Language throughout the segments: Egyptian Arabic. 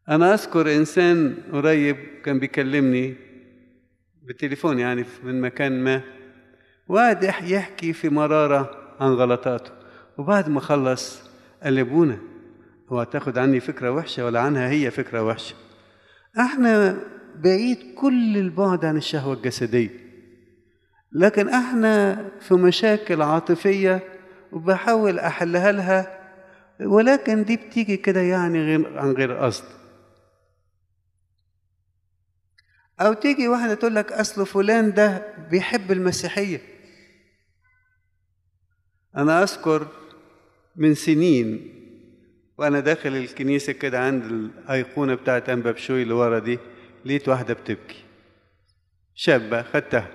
أنا أذكر إنسان قريب كان بيكلمني بالتليفون يعني من مكان ما وقعد يحكي في مرارة عن غلطاته وبعد ما خلص قال لي ابونا هو تاخد عني فكرة وحشة ولا عنها هي فكرة وحشة احنا بعيد كل البعد عن الشهوة الجسدية لكن احنا في مشاكل عاطفية وبحاول احلها لها ولكن دي بتيجي كده يعني غير عن غير قصد او تيجي واحدة تقول لك اصل فلان ده بيحب المسيحية انا اذكر من سنين وانا داخل الكنيسه كده عند الايقونه بتاعت انبا بشوي اللي ورا دي لقيت واحده بتبكي شابه خدتها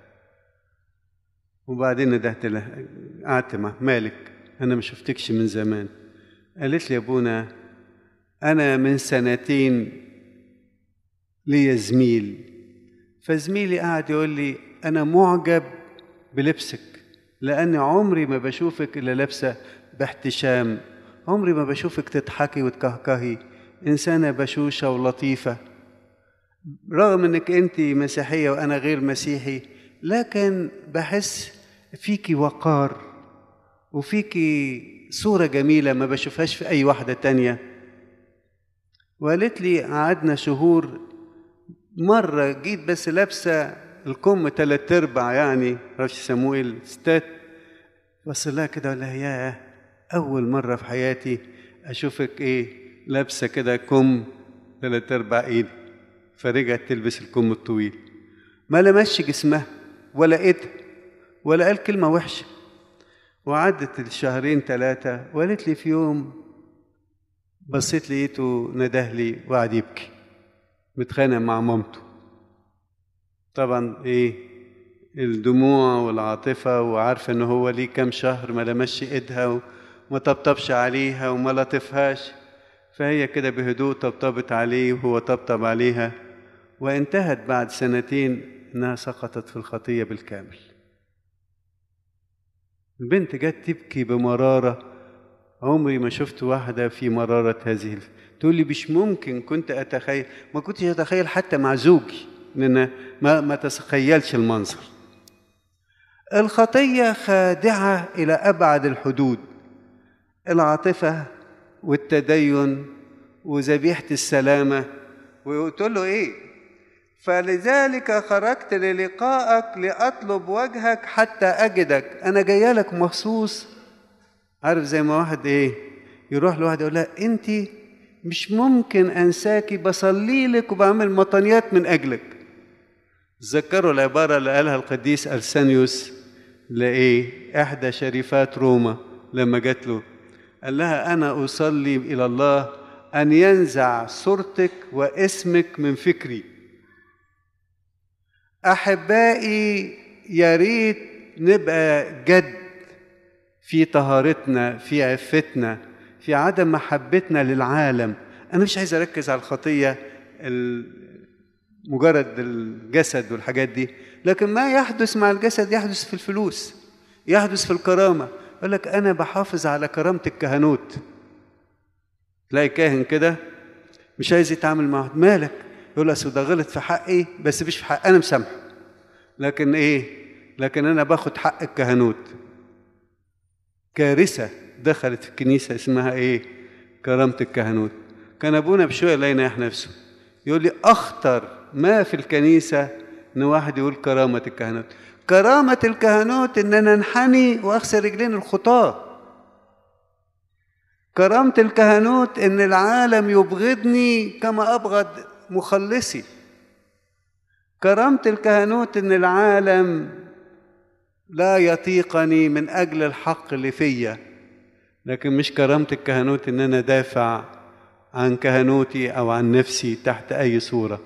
وبعدين ندهت لها قعدت مع مالك انا ما شفتكش من زمان قالت لي يا ابونا انا من سنتين ليا زميل فزميلي قعد يقول لي انا معجب بلبسك لأن عمري ما بشوفك إلا لابسة باحتشام عمري ما بشوفك تضحكي وتكهكهي إنسانة بشوشة ولطيفة رغم إنك أنت مسيحية وأنا غير مسيحي لكن بحس فيكي وقار وفيكي صورة جميلة ما بشوفهاش في أي واحدة تانية وقالت لي قعدنا شهور مرة جيت بس لابسة الكم تلات ارباع يعني معرفش يسموه ايه الستات بص لها كده ولا ياه اول مره في حياتي اشوفك ايه لابسه كده كم تلات ارباع ايد فرجعت تلبس الكم الطويل ما لمسش جسمها ولا ايدها ولا قال كلمه وحشه وعدت الشهرين ثلاثه وقالت لي في يوم بصيت لقيته نده لي وقعد يبكي متخانق مع مامته طبعا ايه الدموع والعاطفة وعارفة ان هو ليه كام شهر ما لمسش ايدها وما طبطبش عليها وما لطفهاش فهي كده بهدوء طبطبت عليه وهو طبطب عليها وانتهت بعد سنتين انها سقطت في الخطية بالكامل البنت جت تبكي بمرارة عمري ما شفت واحدة في مرارة هذه تقول لي مش ممكن كنت أتخيل ما كنتش أتخيل حتى مع زوجي لأن ما, ما تتخيلش المنظر الخطية خادعة إلى أبعد الحدود العاطفة والتدين وذبيحة السلامة وتقول له إيه فلذلك خرجت للقائك لأطلب وجهك حتى أجدك أنا جاية لك مخصوص عارف زي ما واحد إيه يروح لواحد يقول لها أنت مش ممكن أنساكي بصلي لك وبعمل مطنيات من أجلك تذكروا العبارة اللي قالها القديس أرسانيوس لإيه إحدى شريفات روما لما جات له قال لها أنا أصلي إلى الله أن ينزع صورتك واسمك من فكري أحبائي يا ريت نبقى جد في طهارتنا في عفتنا في عدم محبتنا للعالم أنا مش عايز أركز على الخطية مجرد الجسد والحاجات دي لكن ما يحدث مع الجسد يحدث في الفلوس يحدث في الكرامة يقول لك أنا بحافظ على كرامة الكهنوت تلاقي كاهن كده مش عايز يتعامل مع مالك يقول أصل ده غلط في حقي بس مش في حق أنا مسامحه لكن إيه لكن أنا باخد حق الكهنوت كارثة دخلت في الكنيسة اسمها إيه كرامة الكهنوت كان أبونا بشوية لا يناح نفسه يقول لي أخطر ما في الكنيسة إن واحد يقول كرامة الكهنوت كرامة الكهنوت إن أنا أنحني وأغسل رجلين الخطاة كرامة الكهنوت إن العالم يبغضني كما أبغض مخلصي كرامة الكهنوت إن العالم لا يطيقني من أجل الحق اللي فيا لكن مش كرامة الكهنوت إن أنا دافع عن كهنوتي أو عن نفسي تحت أي صورة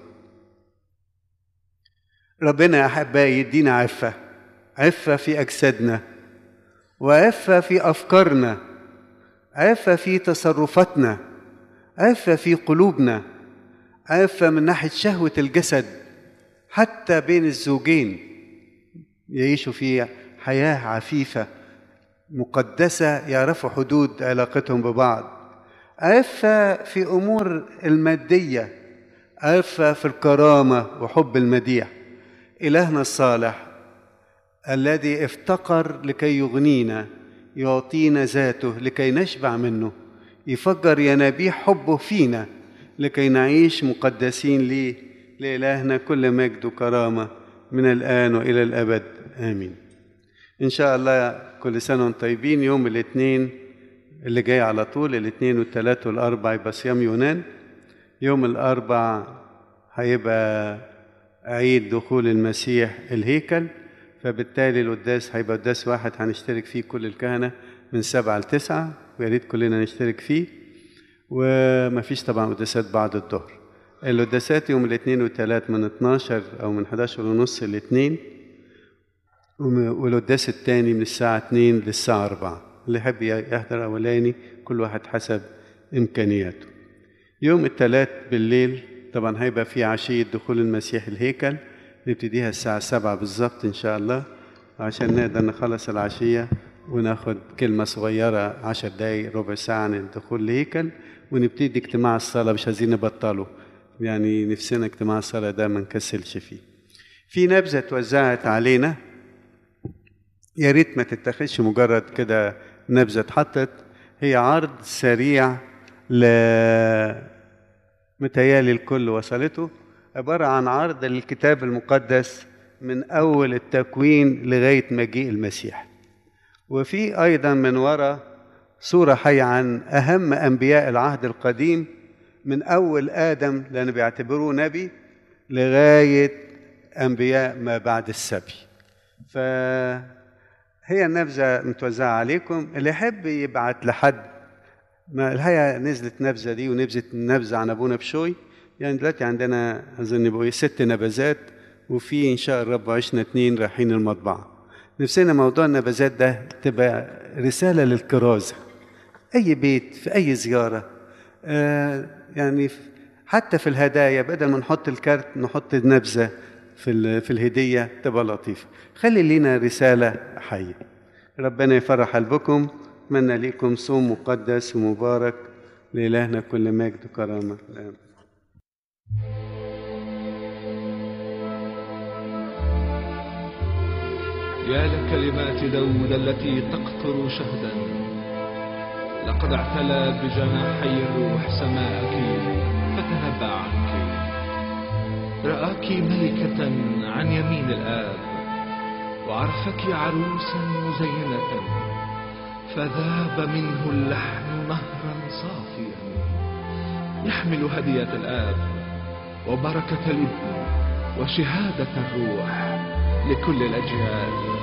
ربنا يا أحبائي يدينا عفة عفة في أجسادنا وعفة في أفكارنا عفة في تصرفاتنا عفة في قلوبنا عفة من ناحية شهوة الجسد حتى بين الزوجين يعيشوا في حياة عفيفة مقدسة يعرفوا حدود علاقتهم ببعض عفة في أمور المادية عفة في الكرامة وحب المديح إلهنا الصالح الذي افتقر لكي يغنينا يعطينا ذاته لكي نشبع منه يفجر ينابيع حبه فينا لكي نعيش مقدسين ليه لإلهنا كل مجد وكرامة من الآن وإلى الأبد آمين إن شاء الله كل سنة وانتم طيبين يوم الاثنين اللي جاي على طول الاثنين والثلاث والأربع يبقى صيام يونان يوم الأربع هيبقى عيد دخول المسيح الهيكل فبالتالي القداس هيبقى قداس واحد هنشترك فيه كل الكهنة من سبعة لتسعة ويا ريت كلنا نشترك فيه ومفيش طبعا قداسات بعد الظهر القداسات يوم الاثنين والثلاث من 12 أو من 11 ونص لاثنين والقداس الثاني من الساعة 2 للساعة 4 اللي يحب يحضر أولاني كل واحد حسب إمكانياته يوم الثلاث بالليل طبعا هيبقى في عشية دخول المسيح الهيكل نبتديها الساعة سبعة بالظبط إن شاء الله عشان نقدر نخلص العشية وناخد كلمة صغيرة عشر دقايق ربع ساعة عن الدخول الهيكل ونبتدي اجتماع الصلاة مش عايزين نبطله يعني نفسنا اجتماع الصلاة ده ما نكسلش فيه في نبذة اتوزعت علينا يا ريت ما تتخذش مجرد كده نبذة اتحطت هي عرض سريع ل متهيألي الكل وصلته عبارة عن عرض للكتاب المقدس من أول التكوين لغاية مجيء المسيح وفي أيضا من وراء صورة حية عن أهم أنبياء العهد القديم من أول آدم لأنه بيعتبروه نبي لغاية أنبياء ما بعد السبي فهي النبذة متوزعة عليكم اللي يحب يبعت لحد ما الحقيقة نزلت نبذة دي ونبذة نبذة عن أبونا بشوي يعني دلوقتي عندنا أظن يبقوا ست نبذات وفي إن شاء الرب عشنا اتنين رايحين المطبعة نفسنا موضوع النبذات ده تبقى رسالة للكرازة أي بيت في أي زيارة آه يعني حتى في الهدايا بدل ما نحط الكارت نحط نبذة في في الهدية تبقى لطيفة خلي لينا رسالة حية ربنا يفرح قلبكم أتمنى لكم صوم مقدس ومبارك لإلهنا كل مجد وكرامة آمين. يا لكلمات داود التي تقطر شهدا لقد اعتلى بجناحي الروح سماءك فتنبأ عنك رآك ملكة عن يمين الآب وعرفك عروسا مزينة فذاب منه اللحن نهرا صافيا يحمل هدية الآب وبركة الابن وشهادة الروح لكل الأجيال